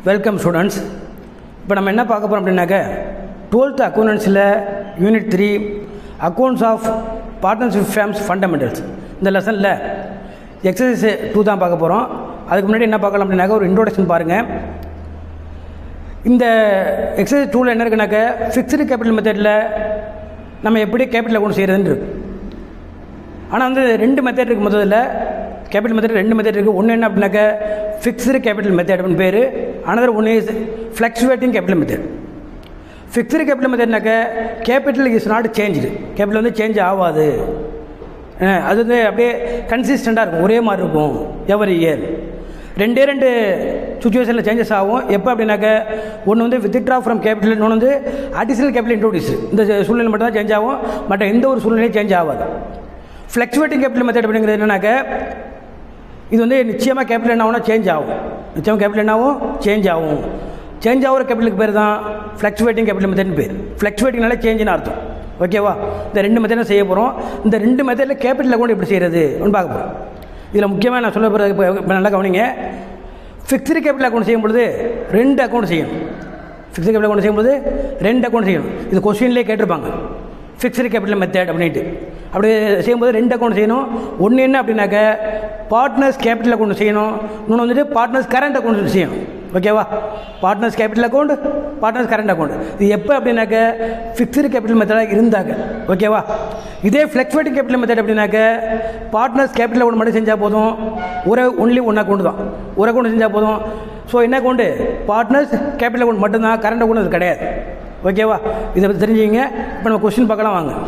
welcome students இப்போ நம்ம என்ன பார்க்க போகிறோம் அப்படின்னாக்க டுவெல்த் அக்கௌண்டன்ஸில் unit three accounts of partnership firms fundamentals இந்த லெசனில் எக்ஸசைஸ் டூ தான் பார்க்க போகிறோம் அதுக்கு முன்னாடி என்ன பார்க்கலாம் அப்படின்னாக்க ஒரு இன்ட்ரோடக்ஷன் பாருங்கள் இந்த எக்ஸசைஸ் டூவில் என்ன இருக்குனாக்க ஃபிக்ஸ்டு கேபிட்டல் மெத்தடில் நம்ம எப்படி கேபிட்டல் அக்கௌண்ட் செய்கிறதுன்னு இருக்கு ஆனால் வந்து ரெண்டு மெத்தட் இருக்குது முதல்ல கேபிட்டல் மெத்தட் ரெண்டு மெத்தட் இருக்குது ஒன்று என்ன அப்படின்னாக்க ஃபிக்ஸ்டு கேபிட்டல் மெத்தட் அப்படின்னு பேர் another one is fluctuating capital method fixed capital மெத்தட்னாக்க capital is not change capital வந்து சேஞ்ச் ஆகாது அஹ் அது வந்து அப்படியே கன்சிஸ்டண்ட்டாக இருக்கும் ஒரே மாதிரி இருக்கும் எவரி இயர் ரெண்டே ரெண்டு சுச்சுவேஷனில் சேஞ்சஸ் ஆகும் எப்போ அப்படின்னாக்க ஒன்று வந்து வித்ட்ரா ஃப்ரம் கேபிட்டல் இன்னொன்று வந்து அடிஷனல் கேபிட்டல் இன்ட்ரோடியூஸ் இந்த சூழ்நிலை மட்டும் தான் சேஞ்ச் ஆகும் மற்ற எந்த ஒரு சூழ்நிலையும் சேஞ்ச் ஆகாது ஃப்ளக்சுவேட்டிங் கேபிட்டல் மெத்தட் அப்படிங்கிறது என்னன்னாக்க இது வந்து நிச்சயமாக கேபிட்டல் என்ன ஆகும்னா சேஞ்ச் ஆகும் நிச்சயமாக கேபிட்டல் என்ன ஆகும் சேஞ்ச் ஆகும் சேஞ்ச் ஆகிற கேபிட்டலுக்கு பேர் தான் ஃப்ளக்சுவேட்டிங் கேபிட்டல் மெத்தட்னு பேர் ஃப்ளக்சுவேட்டிங்னால சேஞ்சுன்னு அர்த்தம் ஓகேவா இந்த ரெண்டு மெத்தடும் செய்ய போகிறோம் இந்த ரெண்டு மெத்தடில் கேபிட்டல் அக்கௌண்ட் எப்படி செய்கிறது அப்படின்னு பார்க்க போகிறோம் இதில் முக்கியமாக நான் சொல்ல போகிறது இப்போ இப்போ நல்லா கவனிங்க ஃபிக்ஸ்டு கேபிட்டல் அக்கௌண்ட் செய்யும் பொழுது ரெண்டு அக்கௌண்ட் செய்யணும் ஃபிக்ஸ்டு கேபிட்டல் அக்கௌண்ட் செய்யும்போது ரெண்டு அக்கௌண்ட் செய்யணும் இது கொஸ்டின்லேயே கேட்டிருப்பாங்க ஃபிக்ஸ்டு கேபிட்டல் மெத்தட் அப்படின்ட்டு அப்படி செய்யும்போது ரெண்டு அக்கௌண்ட் செய்யணும் ஒன்று என்ன அப்படின்னாக்க பார்ட்னர்ஸ் கேபிட்டல் அக்கௌண்ட் செய்யணும் இன்னொன்று வந்துட்டு பார்ட்னர்ஸ் கரண்ட் அக்கௌண்ட் செய்யணும் ஓகேவா partners capital account partners current account இது எப்போ அப்படின்னாக்க ஃபிக்ஸ்டு கேபிட்டல் மெத்தடாக இருந்தாங்க ஓகேவா இதே ஃப்ளக்சுவேட்டிங் கேபிட்டல் மெத்தட் அப்படின்னாக்க பார்ட்னர்ஸ் கேபிட்டல் அக்கௌண்ட் மட்டும் செஞ்சால் போதும் ஒரு ஒன்லி ஒன் அக்கௌண்ட் தான் ஒரு அக்கௌண்ட் செஞ்சால் போதும் ஸோ என்ன அக்கௌண்ட்டு பார்ட்னர்ஸ் கேபிட்டல் அக்கௌண்ட் மட்டும்தான் கரண்ட் அக்கௌண்ட் அது கிடையாது ஓகேவா இதை பற்றி தெரிஞ்சுங்க இப்போ நம்ம கொஸ்டின் பார்க்கலாம் வாங்க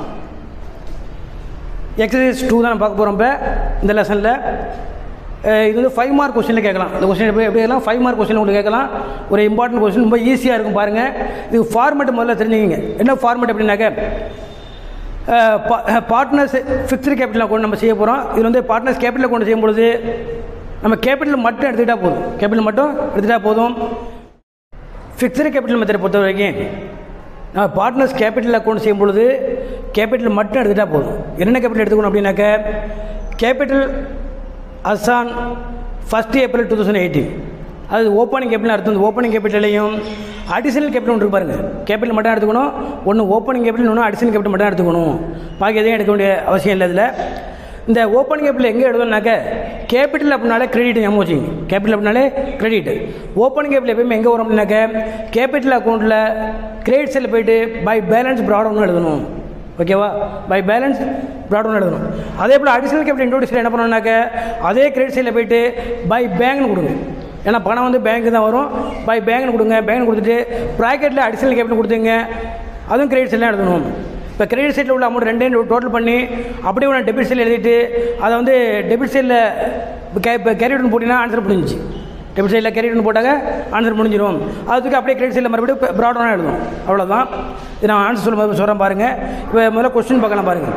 எக்ஸசைஸ் டூ தான் பார்க்க போகிறோம் இப்போ இந்த லெசனில் இது வந்து ஃபைவ் மார்க் கொஸ்டினில் கேட்கலாம் இந்த கொஸ்டின் எப்படி எப்படி கேட்கலாம் ஃபைவ் மார்க் கொஸ்டின் உங்களுக்கு கேட்கலாம் ஒரு இம்பார்ட்டன்ட் கொஸ்டின் ரொம்ப ஈஸியாக இருக்கும் பாருங்கள் இது ஃபார்மெட் முதல்ல தெரிஞ்சுக்கிங்க என்ன ஃபார்மெட் அப்படின்னாக்க பார்ட்னர்ஸ் ஃபிக்ஸ்டு கேபிட்டல் அக்கௌண்ட் நம்ம செய்ய போகிறோம் இதில் வந்து பார்ட்னர்ஸ் கேபிட்டல் அக்கௌண்ட் செய்யும் பொழுது நம்ம கேபிட்டல் மட்டும் எடுத்துக்கிட்டால் போதும் கேபிட்டல் மட்டும் எடுத்துக்கிட்டால் போதும் ஃபிக்ஸ்டு கேபிட்டல் மெத்தடை பொறுத்த வரைக்கும் நம்ம பார்ட்னர்ஸ் கேபிட்டல் அக்கௌண்ட் செய்யும் பொழுது கேபிட்டல் மட்டும் எடுத்துகிட்டால் போதும் என்னென்ன கேபிட்டல் எடுத்துக்கணும் அப்படின்னாக்க capital as on first April two thousand eighteen அது ஓப்பனிங் கேபிட்டல் அர்த்தம் ஓப்பனிங் கேபிட்டலையும் அடிஷனல் கேபிட்டல் ஒன்று பாருங்க கேபிட்டல் மட்டும் எடுத்துக்கணும் ஒன்று ஓப்பனிங் கேபிட்டல் ஒன்று அடிஷனல் கேபிட்டல் மட்டும் எடுத்துக்கணும் பாக்கி எதையும் எடுக்க வேண்டிய அவசியம் இல்லை இதில் இந்த ஓப்பன் கேபிட்டல் எங்கே எழுதணும்னாக்க கேபிட்டல் அப்படின்னாலே கிரெடிட் ஞாபகம் வச்சுங்க கேபிட்டல் அப்படின்னாலே கிரெடிட் ஓப்பன் கேபிட்டல் எப்பயுமே எங்கே வரும் அப்படின்னாக்க கேபிட்டல் அக்கௌண்ட்டில் கிரெடிட் செல்லில் போயிட்டு பை பேலன்ஸ் ப்ராடவுன் எழுதணும் ஓகேவா பை பேலன்ஸ் ப்ராடவுன் எழுதணும் அதே போல் அடிஷனல் கேபிட்டல் இன்ட்ரோடியூஸில் என்ன பண்ணணும்னாக்க அதே கிரெடிட் சைடில் போயிட்டு பை பேங்க்னு கொடுங்க ஏன்னா பணம் வந்து பேங்க்கு தான் வரும் பை பேங்க்னு கொடுங்க பேங்க் கொடுத்துட்டு ப்ராக்கெட்டில் அடிஷனல் கேபிட்டல் கொடுத்துங்க அதுவும் கிரெடிட் சைடில் எழுதணும் இப்போ கிரெடிட் சைடில் உள்ள அமௌண்ட் ரெண்டையும் டோட்டல் பண்ணி அப்படியே ஒன்று டெபிட் சைடில் எழுதிட்டு அதை வந்து டெபிட் சைடில் கே இப்போ கேரிட்னு போட்டிங்கன்னா ஆன்சர் முடிஞ்சிச்சு டெபிட் சைடில் கேரிட்னு போட்டாங்க ஆன்சர் முடிஞ்சிடும் அதுக்கு அப்படியே கிரெடிட் சைடில் மறுபடியும் ப்ராடவுனாக எழுதணும் அவ்வளோதான் இது நான் ஆன்சர் சொல்லும் சொல்கிறேன் பாருங்கள் இப்போ முதல்ல கொஸ்டின் பார்க்கலாம் பாருங்கள்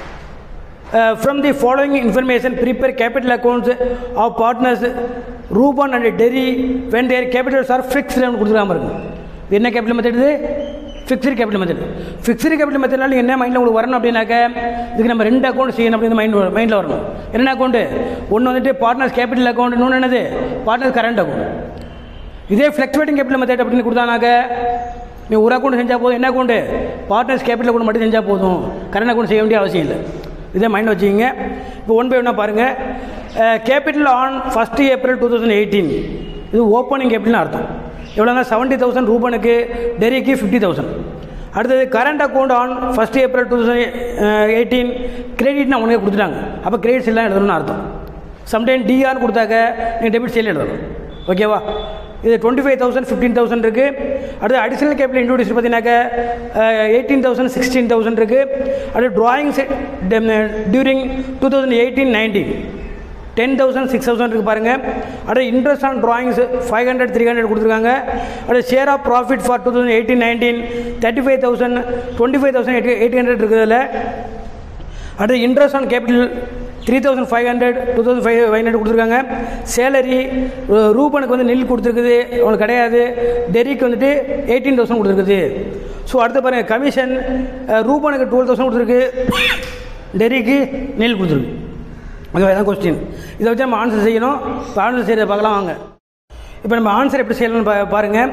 from the following information prepare capital accounts of partners Ruben and Terry when their capitals are fixed கொடுத்துருக்காம இருக்கு இது என்ன கேபிட்டல் மெத்தட் இது fixed capital method fixed capital மெத்தட்னால என்ன மைண்டில் உங்களுக்கு வரணும் அப்படின்னாக்க இதுக்கு நம்ம ரெண்டு அக்கௌண்ட் செய்யணும் அப்படின்னு மைண்ட் மைண்டில் வரணும் என்ன அக்கௌண்ட்டு ஒன்று வந்துட்டு பார்ட்னர்ஸ் கேபிட்டல் அக்கௌண்ட் இன்னொன்று என்னது பார்ட்னர்ஸ் கரண்ட் அக்கௌண்ட் இதே ஃப்ளக்சுவேட்டிங் கேபிட்டல் மெத்தட் அப்படின்னு கொடுத்தானாக்க நீ ஒரு அக்கௌண்ட் செஞ்சால் போதும் என்ன அக்கௌண்ட்டு பார்ட்னர்ஸ் கேபிட்டல் அக்கௌண்ட் மட்டும் செஞ்சால் போதும் கரண்ட் அக்கௌண்ட் செய்ய வேண்டிய அவசியம் இல்லை இதே மைண்ட் வச்சுக்கிங்க இப்போ ஒன் பை ஒன்னாக பாருங்கள் capital on first April two thousand eighteen இது ஓப்பனிங் கேபிட்டல்னு அர்த்தம் எவ்வளோங்க செவன்ட்டி தௌசண்ட் ரூபனுக்கு டெரிக்கு ஃபிஃப்டி தௌசண்ட் அடுத்தது current account on first April two thousand eighteen கிரெடிட்னு அவனுக்கு கொடுத்துட்டாங்க அப்போ கிரெடிட்ஸ் எல்லாம் எழுதணும்னு அர்த்தம் சம்டைம் டிஆர்னு கொடுத்தாக்க நீங்கள் டெபிட் சைடில் எழுதணும் ஓகேவா இது twenty five thousand fifteen thousand இருக்குது அடுத்து அடிஷனல் கேபிட்டல் இன்ட்ரோடியூஸ் பார்த்தீங்கன்னாக்க எயிட்டீன் தௌசண்ட் சிக்ஸ்டீன் தௌசண்ட் இருக்குது அடுத்து drawing during two thousand eighteen nineteen ten thousand six thousand இருக்குது பாருங்கள் அடுத்து interest on drawings five hundred three hundred கொடுத்துருக்காங்க அடுத்து share of profit for two thousand eighteen nineteen thirty five thousand twenty five thousand eight eight hundred இருக்குதுல அடுத்து interest on capital three thousand five hundred two thousand five five hundred கொடுத்துருக்காங்க salary ரூபனுக்கு வந்து nil கொடுத்துருக்குது அவனுக்கு கிடையாது டெரிக்கு வந்துட்டு eighteen thousand கொடுத்துருக்குது ஸோ அடுத்து பாருங்கள் கமிஷன் ரூபனுக்கு டுவெல் தௌசண்ட் கொடுத்துருக்கு டெரிக்கு நெல் கொடுத்துருக்கு ஓகே தான் கொஸ்டின் இதை வச்சு நம்ம ஆன்சர் செய்யணும் இப்போ ஆன்சர் செய்கிறத பார்க்கலாம் வாங்க இப்போ நம்ம ஆன்சர் எப்படி செய்யலாம்னு பா பாருங்கள்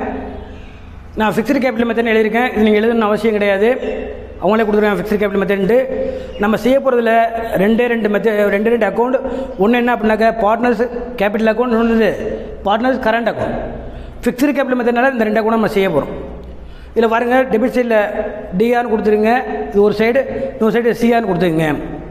நான் ஃபிக்ஸ்டு கேபிட்டல் மெத்தட் எழுதியிருக்கேன் இது நீங்கள் எழுதணும்னு அவசியம் கிடையாது அவங்களே கொடுத்துருக்காங்க ஃபிக்ஸ்டு கேபிட்டல் மெத்தட்ன்ட்டு நம்ம செய்ய போகிறதுல ரெண்டே ரெண்டு மெத்தட் ரெண்டு ரெண்டு அக்கௌண்ட் ஒன்று என்ன அப்படின்னாக்கா பார்ட்னர்ஸ் கேபிட்டல் அக்கௌண்ட் ஒன்று partners current account fixed capital மெத்தட்னால இந்த ரெண்டு அக்கௌண்ட் நம்ம செய்ய போகிறோம் இதில் பாருங்கள் டெபிட் சைடில் டிஆர்னு கொடுத்துருங்க இது ஒரு சைடு இன்னொரு சைடு சிஆர்னு கொடுத்துருங்க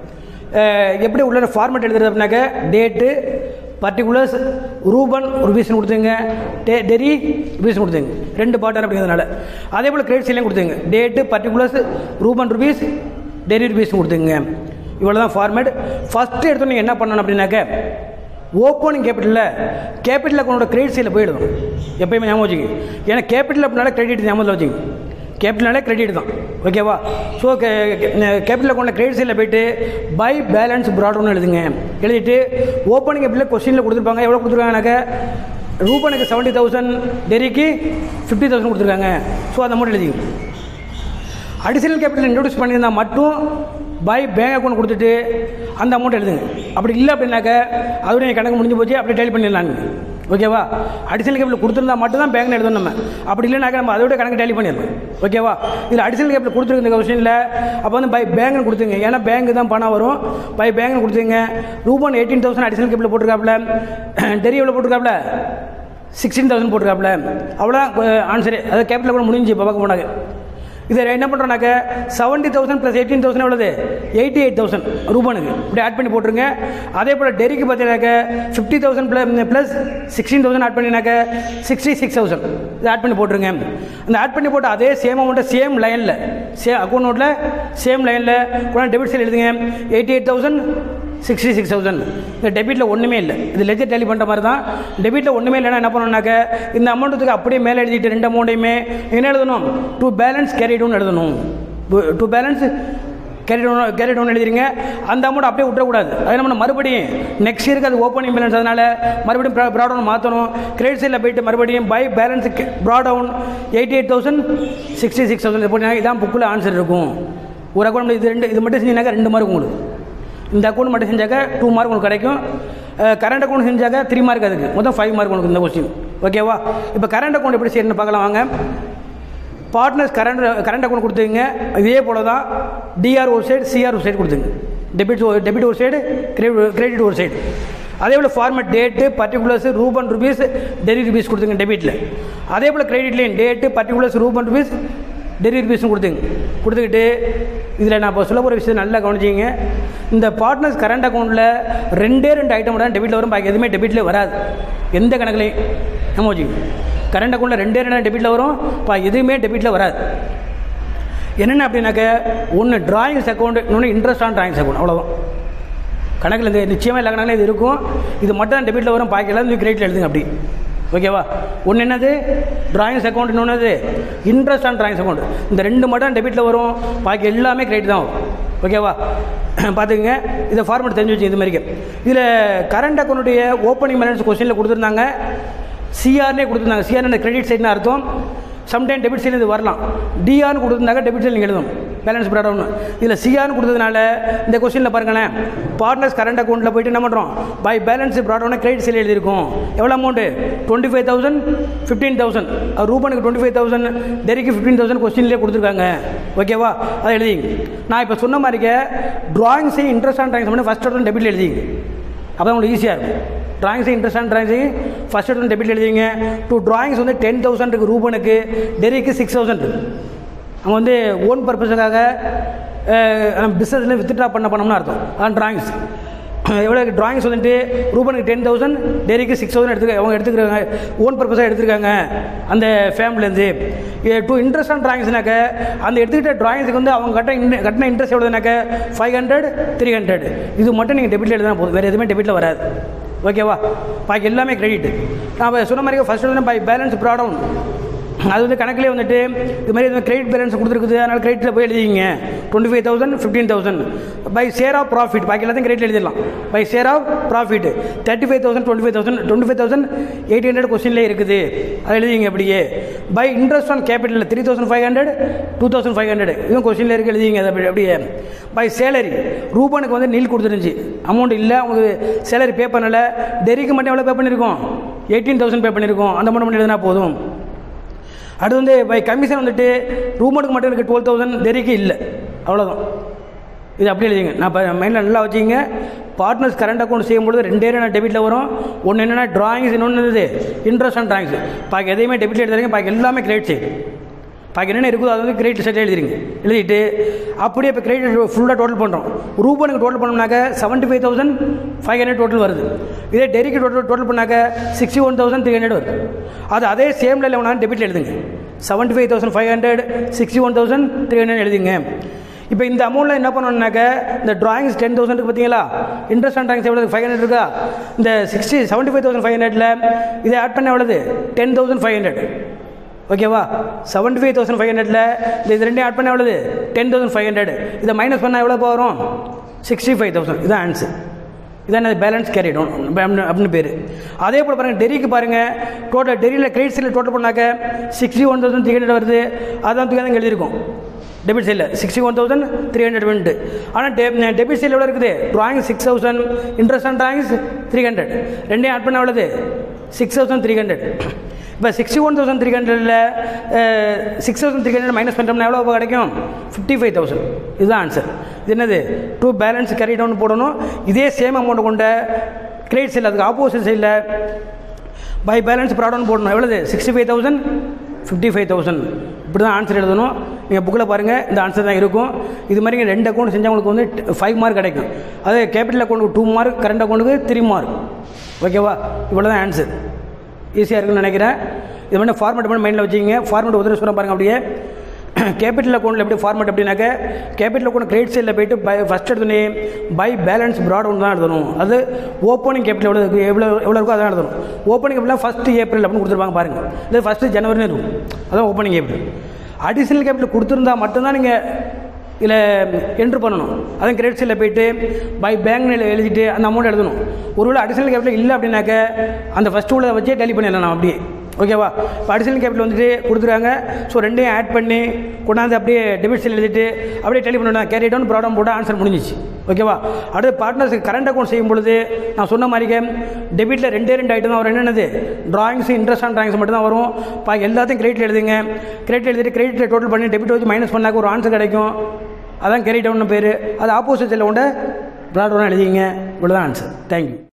அஹ் எப்படி உள்ள ஃபார்மேட் எழுதுறது அப்படின்னாக்க டேட்டு பர்டிகுலர்ஸ் ரூபன் ருபீஸ்னு கொடுத்துங்க டே டெரி ருபீஸ் கொடுத்துங்க ரெண்டு பாட்டன் அப்படிங்கிறதுனால அதே போல் கிரெடிட் சைட்லையும் கொடுத்துங்க date particulars Ruben rupees Terry rupees கொடுத்துங்க இவ்வளோ தான் ஃபார்மேட் ஃபஸ்ட்டு எடுத்து நீங்கள் என்ன பண்ணணும் அப்படின்னாக்க ஓப்பனிங் கேபிட்டலில் கேபிட்டல் அக்கௌண்டோட கிரெடிட் சைடில் போயிடும் எப்பயுமே ஞாபகம் வச்சுங்க ஏன்னா கேபிட்டல் அப்படின்னால கிரெடிட் ஞாபகத்தில் வச்சுங்க கேபிட்டல்னாலே கிரெடிட் தான் ஓகேவா ஸோ கேபிட்டல் அக்கௌண்ட்டில் கிரெடிட் சைடில் போயிட்டு பை பேலன்ஸ் ப்ராடவுன் எழுதுங்க எழுதிட்டு ஓப்பனிங் கேபிட்டல் கொஸ்டினில் கொடுத்துருப்பாங்க எவ்வளோ கொடுத்துருக்காங்கனாக்க ரூபனுக்கு செவன்ட்டி தௌசண்ட் டெரிக்கு ஃபிஃப்டி தௌசண்ட் கொடுத்துருக்காங்க ஸோ அந்த அமௌண்ட் எழுதிங்க அடிஷனல் கேபிட்டல் இன்ட்ரடியூஸ் பண்ணியிருந்தால் மட்டும் பை பேங்க் அக்கௌண்ட் கொடுத்துட்டு அந்த அமௌண்ட் எழுதுங்க அப்படி இல்லை அப்படின்னாக்க அதோட என் கணக்கு முடிஞ்சு போச்சு அப்படி டெலி பண்ணிடலாம் ஓகேவா அடிஷனல் கேபிட்டல் கொடுத்துருந்தா மட்டும் தான் பேங்க்ல எழுதணும் நம்ம அப்படி இல்லைனாக்க நம்ம அதோட கணக்கு டெலி பண்ணிடலாம் ஓகேவா இதில் அடிஷனல் கேபிட்டல் கொடுத்துருக்கு இந்த கொஸ்டினில் அப்போ வந்து பை பேங்க்னு கொடுத்துங்க ஏன்னா பேங்க் தான் பணம் வரும் பை பேங்க்னு கொடுத்துங்க Ruben eighteen thousand additional capital போட்டிருக்காப்புல டெரி எவ்வளோ போட்டிருக்காப்புல சிக்ஸ்டீன் தௌசண்ட் போட்டிருக்காப்புல அவ்வளோ ஆன்சரு அதாவது கேபிட்டல் கூட முடிஞ்சு இப்போ பார்க்க போனாங்க இதை என்ன பண்ணுறோம்னாக்க seventy thousand plus eighteen thousand எவ்வளவு எயிட்டி எயிட் தௌசண்ட் ரூபானுக்கு இப்படி ஆட் பண்ணி போட்டுருங்க அதே போல் டெரிக்கு பார்த்தீங்கன்னாக்க fifty thousand plus sixteen thousand add பண்ணினாக்க சிக்ஸ்டி சிக்ஸ் தௌசண்ட் இதை ஆட் பண்ணி போட்டுருங்க அந்த ஆட் பண்ணி போட்டு அதே சேம் அமௌண்ட்டை சேம் லைனில் சே அக்கௌண்ட் நோட்டில் சேம் லைனில் கூட டெபிட் சைடு எழுதுங்க eighty eight thousand sixty six thousand இந்த டெபிட்டில் ஒன்றுமே இல்லை இது லெஜர் டேலி பண்ணுற மாதிரி தான் டெபிட்டில் ஒன்றுமே இல்லைன்னா என்ன பண்ணணும்னாக்க இந்த அமௌண்ட்டுக்கு அப்படியே மேலே எழுதிட்டு ரெண்டு அமௌண்ட்டையுமே என்ன எழுதணும் டூ பேலன்ஸ் கேரி டவுன் எழுதணும் to balance carry down carry down எழுதிருங்க அந்த அமௌண்ட் அப்படியே விட்டக்கூடாது அது நம்ம மறுபடியும் நெக்ஸ்ட் இயருக்கு அது ஓப்பனிங் பேலன்ஸ் அதனால் மறுபடியும் ப்ராட் டவுன் மாற்றணும் கிரெடிட் சைடில் போயிட்டு மறுபடியும் by balance brought down eighty eight thousand sixty six thousand போட்டிங்கன்னா இதான் புக்கில் ஆன்சர் இருக்கும் ஒரு அக்கௌண்ட் இது ரெண்டு இது மட்டும் செஞ்சீங்கன்னாக்கா ரெண்டு மார்க் உங்களுக்கு இந்த அக்கௌண்ட் மட்டும் செஞ்சாக்க டூ மார்க் உங்களுக்கு கிடைக்கும் கரண்ட் அக்கௌண்ட் செஞ்சாக்க த்ரீ மார்க் அதுக்கு மொத்தம் ஃபைவ் மார்க் உங்களுக்கு இந்த கொஸ்டின் ஓகேவா இப்போ கரண்ட் அக்கௌண்ட் எப்படி செய்யணும்னு பார்க்கலாம் வாங்க பார்ட்னர்ஸ் கரண்ட் கரண்ட் அக்கௌண்ட் கொடுத்துங்க இதே போல தான் டிஆர் ஒரு சைடு சிஆர் ஒரு சைடு கொடுத்துங்க டெபிட் டெபிட் ஒரு சைடு கிரெடிட் ஒரு சைடு அதே போல் format date particulars Ruben rupees Terry rupees கொடுத்துங்க டெபிட்டில் அதே போல் கிரெடிட்லேயும் date particulars Ruben rupees Terry ருபீஸும் கொடுத்துங்க கொடுத்துக்கிட்டு இதில் நான் இப்போ சொல்ல போகிற விஷயம் நல்லா கவனிச்சிங்க இந்த பார்ட்னர்ஸ் கரண்ட் அக்கௌண்ட்டில் ரெண்டே ரெண்டு ஐட்டம் தான் டெபிட்டில் வரும் பாக்கி எதுவுமே டெபிட்டில் வராது எந்த கணக்குலையும் நம்ம வச்சுங்க கரண்ட் அக்கௌண்ட்டில் ரெண்டே ரெண்டு டெபிட்டில் வரும் பா எதுவுமே டெபிட்டில் வராது என்னென்ன அப்படின்னாக்க ஒன்று டிராயிங்ஸ் அக்கௌண்ட் இன்னொன்று இன்ட்ரெஸ்ட் ஆன் டிராயிங்ஸ் அக்கௌண்ட் அவ்வளோதான் கணக்கில் இந்த நிச்சயமாக எல்லா கணக்கில் இது இருக்கும் இது மட்டும் தான் டெபிட்டில் வரும் பாக்கி எல்லாம் கிரெடிட்டில் எழுதுங்க அப்படி ஓகேவா ஒன்று என்னது டிராயிங்ஸ் அக்கௌண்ட் இன்னொன்று இன்ட்ரெஸ்ட் ஆன் டிராயிங்ஸ் அக்கௌண்ட் இந்த ரெண்டு மட்டும் டெபிட்டில் வரும் பாக்கி எல்லாமே கிரெடிட் தான் வரும் ஓகேவா பார்த்துக்குங்க இதை ஃபார்மேட் தெரிஞ்சு வச்சு இது மாதிரிக்கு இதில் கரண்ட் அக்கௌண்ட்டுடைய ஓப்பனிங் பேலன்ஸ் கொஸ்டினில் கொடுத்துருந்தாங்க சிஆர்னே கொடுத்துருந்தாங்க சிஆர் கிரெடிட் சைட்னு அர்த்தம் சம்டைம் டெபிட் சைடில் இது வரலாம் டிஆர்னு கொடுத்துருந்தாங்க டெபிட் சைடில் நீங்கள் எழுதணும் பேலன்ஸ் ப்ராடவுன் இதில் சிஆர்னு கொடுத்ததுனால இந்த கொஸ்டினில் பாருங்களேன் பார்ட்னர்ஸ் கரண்ட் அக்கௌண்ட்டில் போயிட்டு என்ன பண்ணுறோம் பை பேலன்ஸ் ப்ராடவுன் கிரெடிட் சைடில் எழுதியிருக்கும் எவ்வளோ amount twenty five thousand fifteen thousand ரூபனுக்கு டுவெண்ட்டி ஃபைவ் தௌசண்ட் டெரிக்கு ஃபிஃப்டீன் தௌசண்ட் கொஸ்டின்லேயே கொடுத்துருக்காங்க ஓகேவா அதை எழுதிங்க நான் இப்போ சொன்ன மாதிரிக்க ட்ராயிங்ஸையும் இன்ட்ரெஸ்ட் ஆன் ட்ராயிங்ஸ் பண்ணி ஃபஸ்ட் ஒருத்தன் டெபிட்டில் எழுதிங்க அப்போ உங்களுக்கு ஈஸியாக இருக்கும் drawings interest on drawings first எடுத்து டெபிட் எழுதிங்க டூ ட்ராயிங்ஸ் வந்து டென் தௌசண்ட் இருக்குது ரூபனுக்கு டெரிக்கு சிக்ஸ் தௌசண்ட் அவங்க வந்து ஓன் பர்பஸுக்காக பிஸ்னஸில் வித்ட்ரா பண்ண பண்ணோம்னு அர்த்தம் அதான் ட்ராயிங்ஸ் எவ்வளோ ட்ராயிங்ஸ் வந்துட்டு ரூபனுக்கு டென் தௌசண்ட் டெரிக்கு சிக்ஸ் தௌசண்ட் எடுத்துக்க அவங்க எடுத்துக்கிறாங்க ஓன் பர்பஸாக எடுத்துருக்காங்க அந்த ஃபேமிலிலேருந்து டூ இன்ட்ரெஸ்ட் ஆன் ட்ராயிங்ஸ்னாக்க அந்த எடுத்துக்கிட்ட ட்ராயிங்ஸுக்கு வந்து அவங்க கட்ட இன் கட்டின இன்ட்ரெஸ்ட் எவ்வளோனாக்க ஃபைவ் ஹண்ட்ரட் த்ரீ ஹண்ட்ரட் இது மட்டும் நீங்கள் டெபிட்டில் எழுதினா போதும் வேறு எதுவுமே டெபிட்டில் வராது ஓகேவா பாக்கி எல்லாமே கிரெடிட் நான் சொன்ன மாதிரி ஃபஸ்ட் வந்து பை பேலன்ஸ் ப்ராடவுன் அது வந்து கணக்கிலே வந்துட்டு இது மாதிரி கிரெடிட் பேலன்ஸ் கொடுத்துருக்குது அதனால் கிரெடிட்டில் போய் எழுதிங்க twenty five thousand fifteen thousand by share of profit பாக்கி எல்லாத்தையும் கிரெடிட் எழுதிடலாம் by share of profit thirty five thousand twenty five thousand twenty five thousand eight hundred கொஸ்டின்லேயே இருக்குது அதை எழுதிங்க அப்படியே by interest on capital three thousand five hundred two thousand five hundred இதுவும் கொஸ்டினில் இருக்கு எழுதிங்க அதை அப்படி அப்படியே பை சேலரி ரூபனுக்கு வந்து நீல் கொடுத்துருந்துச்சு அமௌண்ட் இல்லை அவங்களுக்கு சேலரி பே பண்ணலை டெரிக்கு மட்டும் எவ்வளோ பே பண்ணியிருக்கோம் எயிட்டீன் தௌசண்ட் பே பண்ணியிருக்கோம் அந்த மட்டும் எழுதினா போதும் அடுத்து வந்து பை கமிஷன் வந்துட்டு ரூமனுக்கு மட்டும் இருக்குது டுவெல் தௌசண்ட் தெரிக்கு இல்லை அவ்வளோதான் இது அப்படி எழுதிங்க நான் இப்போ மைண்டில் நல்லா வச்சுங்க பார்ட்னர்ஸ் கரண்ட் அக்கௌண்ட் செய்யும்போது ரெண்டே நான் டெபிட்டில் வரும் ஒன்று என்னென்னா ட்ராயிங்ஸ் இன்னொன்று இது இன்ட்ரெஸ்ட் அண்ட் ட்ராயிங்ஸ் பாக்கி எதையுமே டெபிட்டில் எழுதுறீங்க பாக்கி எல்லாமே கிரெடிட் செய்யும் பாக்கி என்னென்ன இருக்குதோ அது வந்து கிரெடிட் செட் எழுதிருங்க எழுதிட்டு அப்படியே இப்போ கிரெடிட் ஃபுல்லாக டோட்டல் பண்ணுறோம் ரூபனுக்கு டோட்டல் பண்ணோம்னாக்க seventy five thousand five hundred total வருது இதே டெரிக்கு டோட்டல் டோட்டல் பண்ணாக்க sixty one thousand three hundred வருது அது அதே சேம் லைனில் வேணாலும் டெபிட்டில் எழுதுங்க seventy five thousand five hundred sixty one thousand three hundred எழுதுங்க இப்போ இந்த அமௌண்ட்டில் என்ன பண்ணணும்னாக்க இந்த ட்ராயிங்ஸ் டென் தௌசண்ட் பார்த்தீங்களா இன்ட்ரெஸ்ட் அண்ட் ட்ராயிங்ஸ் எவ்வளோ ஃபைவ் ஹண்ட்ரட் இருக்கா இந்த sixty seventy five thousand five ஹண்ட்ரட்ல இதை ஆட் பண்ண எவ்வளவு டென் தௌசண்ட் ஃபைவ் ஹண்ட்ரட் ஓகேவா செவன்ட்டி ஃபைவ் தௌசண்ட் ஃபைவ் ஹண்ட்ரட்ல இந்த இது ரெண்டையும் ஆட் பண்ண எவ்வளவு டென் தௌசண்ட் ஃபைவ் ஹண்ட்ரட் இதை மைனஸ் பண்ணால் எவ்வளோ வரும் சிக்ஸ்டி ஃபைவ் தௌசண்ட் இதான் ஆன்சர் இதான் பேலன்ஸ் கேரி டவுன் அப்படின்னு பேர் அதே போல் பாருங்கள் டெரிக்கு பாருங்கள் டோட்டல் டெரியில் கிரெடிட் சைடில் டோட்டல் பண்ணாக்க sixty one thousand three hundred வருது அதான் தூக்கி தான் எழுதியிருக்கோம் டெபிட் சைடில் sixty one thousand three hundred வந்துட்டு ஆனால் டெ டெபிட் சைடில் எவ்வளோ இருக்குது drawing six thousand interest and drawings three hundred ரெண்டையும் ஆட் பண்ண எவ்வளவு சிக்ஸ் தௌசண்ட் த்ரீ ஹண்ட்ரட் இப்போ சிக்ஸ்டி ஒன் தௌசண்ட் த்ரீ ஹண்ட்ரடில் six thousand three hundred minus பண்ணுறோம்னா எவ்வளோ கிடைக்கும் ஃபிஃப்டி ஃபைவ் தௌசண்ட் இதுதான் ஆன்சர் இது என்னது டூ பேலன்ஸ் கேரி டவுன் போடணும் இதே சேம் அமௌண்ட் கொண்ட கிரெடிட் சைடில் அதுக்கு ஆப்போசிட் சைடில் பை பேலன்ஸ் ப்ராடவுன் போடணும் எவ்வளவு sixty five thousand fifty five thousand இப்படி தான் ஆன்சர் எழுதணும் நீங்கள் புக்கில் பாருங்கள் இந்த ஆன்சர் தான் இருக்கும் இது மாதிரி நீங்கள் ரெண்டு அக்கௌண்ட் செஞ்சவங்களுக்கு வந்து ஃபைவ் மார்க் கிடைக்கும் அதே கேபிட்டல் அக்கௌண்ட்டுக்கு டூ மார்க் கரண்ட் அக்கௌண்ட்டுக்கு த்ரீ மார்க் ஓகேவா இவ்வளோ தான் ஆன்சர் ஈஸியாக இருக்குன்னு நினைக்கிறேன் இது மாதிரி ஃபார்மேட் பண்ணி மைண்டில் வச்சுக்கிங்க ஃபார்மேட் உதவி சொல்ல பாருங்கள் அப்படியே கேபிட்டல் அக்கௌண்ட்டில் எப்படி ஃபார்மேட் எப்படின்னாக்க கேபிட்டல் அக்கௌண்ட் கிரெடிட் சைடில் போயிட்டு பை ஃபஸ்ட் எடுத்தோன்னே பை பேலன்ஸ் ப்ராட் ஒன்று தான் எழுதணும் அது ஓப்பனிங் கேபிட்டல் எவ்வளோ இருக்குது எவ்வளோ எவ்வளோ இருக்கோ அதான் எழுதணும் ஓப்பனிங் கேபிட்டல் ஃபஸ்ட்டு ஏப்ரல் அப்படின்னு கொடுத்துருப்பாங்க பாருங்கள் இல்லை ஃபஸ்ட்டு ஜனவரினு இருக்கும் அதான் ஓப்பனிங் கேபிட்டல் அடிஷனல் கேபிட்டல் கொடுத்துருந்தா மட்டும்தான் நீங்கள் இதில் என்ட்ரு பண்ணணும் அதான் கிரெடிட் சைடில் போயிட்டு பை பேங்க் எழுதிட்டு அந்த அமௌண்ட் எழுதணும் ஒருவேளை அடிஷனல் கேபிட்டல் இல்லை அப்படின்னாக்க அந்த ஃபஸ்ட்டு உள்ளதை வச்சே டெலி பண்ணிடலாம் நான் அப்படியே ஓகேவா இப்போ அடிஷனல் கேபிட்டல் வந்துட்டு கொடுத்துருக்காங்க ஸோ ரெண்டையும் ஆட் பண்ணி கொண்டாந்து அப்படியே டெபிட் சைடில் எழுதிட்டு அப்படியே டெலி பண்ணணும் கேரி டவுன் ப்ராப்ளம் போட்டு ஆன்சர் முடிஞ்சிச்சு ஓகேவா அடுத்து பார்ட்னர்ஸுக்கு கரண்ட் அக்கௌண்ட் செய்யும் பொழுது நான் சொன்ன மாதிரிக்கே டெபிட்டில் ரெண்டே ரெண்டு ஐட்டம் தான் வரும் என்னென்னது ட்ராயிங்ஸ் இன்ட்ரெஸ்ட் ஆன் ட்ராயிங்ஸ் மட்டும் தான் வரும் பாக்கி எல்லாத்தையும் கிரெடிட் எழுதுங்க கிரெடிட் எழுதிட்டு கிரெடிட் டோட்டல் பண்ணி டெபிட் வச்சு மைனஸ் பண்ணாக்க ஒரு ஆன்சர் கிடைக்கும் அதான் கேரி டவுன் பேர் அது ஆப்போசிட் சைடில் கொண்ட ப்ராட் எழுதிங்க இவ்வளோ தான் ஆன்சர் தேங்க்யூ